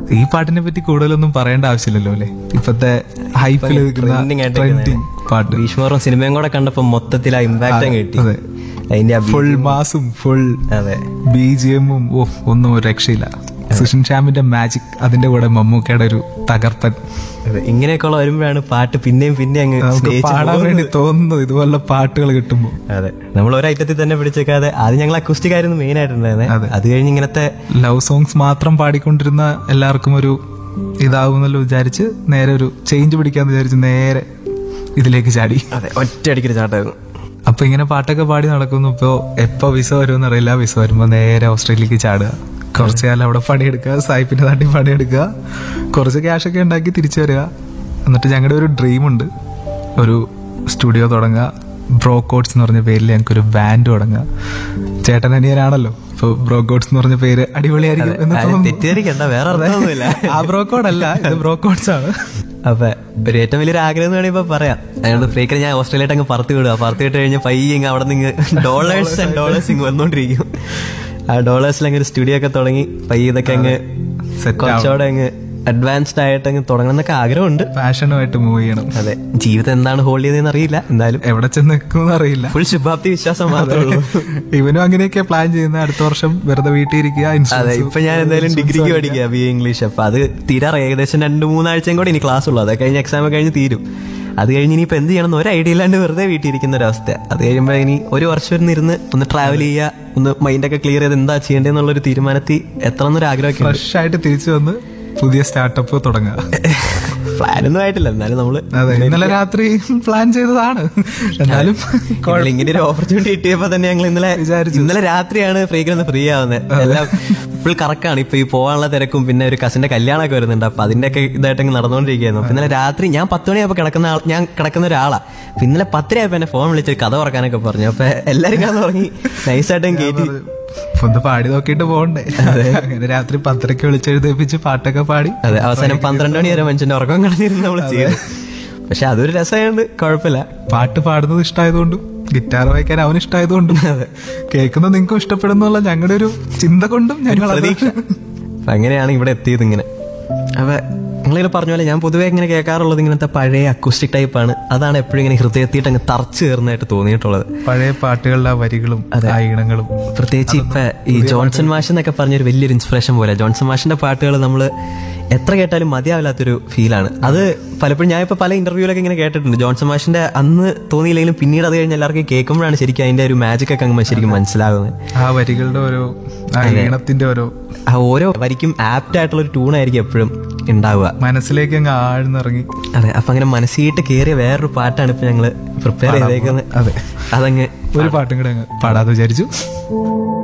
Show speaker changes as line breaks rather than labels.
ഈ പാട്ടിനെ പറ്റി കൂടുതലൊന്നും പറയേണ്ട ആവശ്യമില്ലല്ലോ അല്ലേ ഇപ്പത്തെ ഹൈപ്പിൽ
ട്രെൻഡിങ് ആയിട്ട്
ട്രെൻഡിങ് പാട്ട്
ഭീഷ്മറും സിനിമയും കൂടെ കണ്ടപ്പോ മൊത്തത്തിൽ ആ ഇമ്പാക്റ്റ് കിട്ടി
അതെ.
അതിന്റെ ആ beat-
ഫുൾ മാസും ഫുൾ
അതെ
ബി ജി എമ്മും ഓ ഒന്നും ഒരു രക്ഷയില്ല സുഷിൻ ശ്യാമിന്റെ മാജിക് അതിന്റെ കൂടെ മമ്മൂക്കയുടെ ഒരു തകർപ്പൻ
അതെ ഇങ്ങനെയൊക്കെയുള്ള വരുമ്പോഴാണ് പാട്ട് പിന്നെയും പിന്നെ അങ്ങ്
നമുക്ക്
സ്നേഹിച്ച്
പാടാൻ
പോകുന്നത്.
വേണ്ടി തോന്നുന്നത് ഇതുപോലുള്ള പാട്ടുകൾ കിട്ടുമ്പോൾ
അതെ നമ്മൾ ഒരു ഐറ്റത്തിൽ തന്നെ പിടിച്ചേക്കാതെ ആദ്യം ഞങ്ങൾ അക്കൂസ്റ്റിക് ആയിരുന്നു മെയിൻ ആയിട്ടുണ്ടായിരുന്നത് അത് കഴിഞ്ഞ് ഇങ്ങനത്തെ
ലവ് സോങ്സ് മാത്രം പാടിക്കൊണ്ടിരുന്ന എല്ലാവർക്കും ഒരു ഇതാവുന്നല്ലോ വിചാരിച്ച് നേരെ ഒരു ചേഞ്ച് പിടിക്കാന്ന് വിചാരിച്ച് നേരെ ഇതിലേക്ക് ചാടി
അതെ ഒറ്റയടിക്കൊരു ചാട്ടായിരുന്നു
അപ്പൊ ഇങ്ങനെ പാട്ടൊക്കെ പാടി നടക്കുന്നു ഇപ്പോ എപ്പോ വിസ വരുമെന്ന് അറിയില്ല വിസ വരുമ്പോ നേരെ ഓസ്ട്രേലിയക്ക് ചാടുക കുറച്ചു കാലം അവിടെ പണിയെടുക്കുക സായിപ്പിന്റെ നാട്ടിൽ പണിയെടുക്കുക കുറച്ച് ക്യാഷ് ഒക്കെ ഉണ്ടാക്കി തിരിച്ചു വരിക എന്നിട്ട് ഞങ്ങളുടെ ഒരു ഡ്രീം ഉണ്ട് ഒരു സ്റ്റുഡിയോ തുടങ്ങുക ബ്രോക്കോട്ട്സ് എന്ന് പറഞ്ഞ പേരിൽ ഞങ്ങൾക്ക് ഒരു ബാൻഡ് തുടങ്ങുക ചേട്ടൻ അനിയനാണല്ലോ ഇപ്പൊ ബ്രോക്കോട്ട്സ് എന്ന് പറഞ്ഞ പേര് അടിപൊളിയായിരിക്കും എന്ന്
ആരും
തോന്നുന്നു
തെറ്റിദ്ധരിക്കണ്ട വേറെ അർത്ഥമൊന്നുമില്ല
ആ ബ്രോക്കോഡ് അല്ല ഇത് ബ്രോക്കോട്ട്സ് ആണ്
അപ്പൊ ഒരു ഏറ്റവും വലിയൊരു ആഗ്രഹം എന്ന് വേണമെങ്കിൽ ഇപ്പൊ പറയാം അതുകൊണ്ട് ഫ്രീക്കർ ഞാൻ ഓസ്ട്രേലിയയിട്ട് അങ്ങ് പറത്തി വിടുക പറത്തി വിട്ട് കഴിഞ്ഞ് പയ്യെ ഇങ്ങ് അവിടെ നിന്ന് ഡോളേഴ്സ് ആൻഡ് ഡോളേഴ്സ് ഇങ്ങ് വന്നോണ്ടിരിക്കും ആ ഡോളേഴ്സിൽ അങ്ങ് ഒരു സ്റ്റുഡിയോ ഒക്കെ തുടങ്ങി പയ്യെ ഇതൊക്കെ അങ്ങ്
Set
കുറച്ചുകൂടെ അങ്ങ് അഡ്വാൻസ്ഡ് ആയിട്ട് അങ്ങ് തുടങ്ങണം എന്നൊക്കെ ആഗ്രഹമുണ്ട്
ഫാഷനുമായിട്ട് മൂവ് ചെയ്യണം
അതെ ജീവിതം എന്താണ് ഹോൾഡ് ചെയ്തതെന്ന് അറിയില്ല എന്തായാലും
എവിടെ ചെന്ന് നിൽക്കുമെന്ന് അറിയില്ല
ഫുൾ ശുഭാപ്തി വിശ്വാസം മാത്രമേ ഉള്ളൂ
ഇവനും അങ്ങനെയൊക്കെ പ്ലാൻ ചെയ്യുന്ന അടുത്ത വർഷം വെറുതെ വീട്ടിൽ ഇരിക്കുക
അതെ
ഇൻഷുറൻസ്
ഇപ്പൊ ഞാൻ എന്തായാലും ഡിഗ്രിക്ക് പഠിക്കുക ബി എ ഇംഗ്ലീഷ് അപ്പൊ അത് തീരാറ് ഏകദേശം രണ്ട് മൂന്നാഴ്ചയും കൂടെ ഇനി ക്ലാസ് ഉള്ളൂ അത് കഴിഞ്ഞ് എക്സാം കഴിഞ്ഞ് തീരും അത് കഴിഞ്ഞ് ഇനിയിപ്പോ എന്ത് ചെയ്യണം ഒരു ഐഡിയ ഇല്ലാണ്ട് വെറുതെ വീട്ടിൽ ഇരിക്കുന്ന ഒരു അവസ്ഥ അത് കഴിയുമ്പോ ഇനി ഒരു വർഷം ഇരുന്ന് ഇരുന്ന് ഒന്ന് ട്രാവൽ ചെയ്യുക ഒന്ന് മൈൻഡൊക്കെ ക്ലിയർ ചെയ്ത് എന്താ ചെയ്യേണ്ടതെന്നുള്ള ഒരു തീരുമാനത്തിൽ എത്ര എന്നൊരു ആഗ്രഹമൊക്കെ ഉണ്ട്
ഫ്രഷ് ആയിട്ട് തിരിച്ചു വന്ന് പുതിയ സ്റ്റാർട്ടപ്പ് തുടങ്ങുക
പ്ലാനൊന്നും ആയിട്ടില്ല എന്നാലും നമ്മള്
അതെ ഇന്നലെ രാത്രി പ്ലാൻ ചെയ്തതാണ് എന്നാലും
ഞങ്ങൾ ഇങ്ങനെ ഒരു ഓപ്പർച്യൂണിറ്റി കിട്ടിയപ്പോ തന്നെ ഞങ്ങൾ ഇന്നലെ ഇന്നലെ രാത്രിയാണ് ഫ്രീക്ക് ഒന്ന് ഫ്രീ ആവുന്നത് എല്ലാം ഫുൾ കറക്കാണ് ഇപ്പൊ ഈ പോകാനുള്ള തിരക്കും പിന്നെ ഒരു കസിന്റെ കല്യാണമൊക്കെ വരുന്നുണ്ട് അപ്പൊ അതിന്റെ ഒക്കെ ഇതായിട്ട് അങ്ങ് നടന്നുകൊണ്ടിരിക്കുകയായിരുന്നു അപ്പൊ ഇന്നലെ രാത്രി ഞാൻ പത്ത് മണിയായപ്പോ കിടക്കുന്ന ആൾ ഞാൻ കിടക്കുന്ന ഒരാളാ അപ്പൊ ഇന്നലെ പത്തരയായപ്പോ എന്നെ ഫോൺ വിളിച്ച് കഥ ഉറക്കാനൊക്കെ പറഞ്ഞു അപ്പൊ എല്ലാരും കിടന്ന് തുടങ്ങി നൈസായിട്ടും കയറ്റി
ഒന്ന് പാടി നോക്കിയിട്ട് പോകണ്ടേ അങ്ങനെ രാത്രി പത്തരക്ക് വിളിച്ചെഴുതേപ്പിച്ച് പാട്ടൊക്കെ പാടി
അതെ അവസാനം പന്ത്രണ്ട് മണി വരെ മനുഷ്യന്റെ ഉറക്കം കളഞ്ഞിരുന്ന് നമ്മൾ ചെയ്തു പക്ഷെ അതൊരു രസമായതുകൊണ്ട് കുഴപ്പമില്ല
പാട്ട് പാടുന്നത് ഇഷ്ടമായതുകൊണ്ടും ഗിറ്റാർ വായിക്കാൻ അവന് ഇഷ്ടമായതുകൊണ്ടും കേൾക്കുന്നത് നിങ്ങൾക്കും ഇഷ്ടപ്പെടുന്നുള്ള ഞങ്ങളുടെ ഒരു ചിന്ത കൊണ്ടും ഞങ്ങൾ അത്
പ്രതീക്ഷ അപ്പൊ അങ്ങനെയാണ് ഇവിടെ എത്തിയത് ഇങ്ങനെ അപ്പൊ നിങ്ങളിങ്ങനെ പറഞ്ഞ പോലെ ഞാൻ പൊതുവെ ഇങ്ങനെ കേൾക്കാറുള്ളത് ഇങ്ങനത്തെ പഴയ അക്കൂസ്റ്റിക് ടൈപ്പാണ് അതാണ് എപ്പോഴും ഇങ്ങനെ ഹൃദയത്തിയിട്ട് അങ്ങ് തറച്ചു കയറുന്നതായിട്ട് തോന്നിയിട്ടുള്ളത്
പഴയ പാട്ടുകളുടെ ആ വരികളും ആ ഈണങ്ങളും
പ്രത്യേകിച്ച് ഇപ്പൊ ഈ ജോൺസൺ മാഷ് എന്നൊക്കെ പറഞ്ഞൊരു വലിയൊരു ഇൻസ്പിറേഷൻ പോലെ ജോൺസൺ മാഷിന്റെ പാട്ടുകൾ നമ്മൾ എത്ര കേട്ടാലും മതിയാവില്ലാത്തൊരു ഫീലാണ് അത് പലപ്പോഴും ഞാൻ ഇപ്പൊ പല ഇന്റർവ്യൂലൊക്കെ ഇങ്ങനെ കേട്ടിട്ടുണ്ട് ജോൺസൺ മാഷിന്റെ അന്ന് തോന്നിയില്ലെങ്കിലും പിന്നീട് അത് കഴിഞ്ഞ് എല്ലാവർക്കും കേൾക്കുമ്പോഴാണ് ശരിക്കും അതിന്റെ ഒരു മാജിക് ഒക്കെ അങ്ങ് ശരിക്കും മനസ്സിലാകുന്നത്
ആ വരികളുടെ ഓരോ ആ ഈണത്തിന്റെ ഓരോ
ആ ഓരോ വരിക്കും ആപ്റ്റ് ആയിട്ടുള്ള ഒരു ട്യൂണായിരിക്കും എപ്പോഴും ഉണ്ടാവുക
മനസ്സിലേക്ക് അങ്ങ് ആഴ്ന്നിറങ്ങി
അതെ അപ്പൊ അങ്ങനെ മനസ്സിട്ട് കയറിയ വേറൊരു പാട്ടാണ് ഇപ്പൊ ഞങ്ങള് പ്രിപ്പയർ ചെയ്തേക്കുന്നത്
അതെ
അതങ്ങ്
ഒരു പാട്ടും കൂടെ അങ്ങ് പാടാതെ വിചാരിച്ചു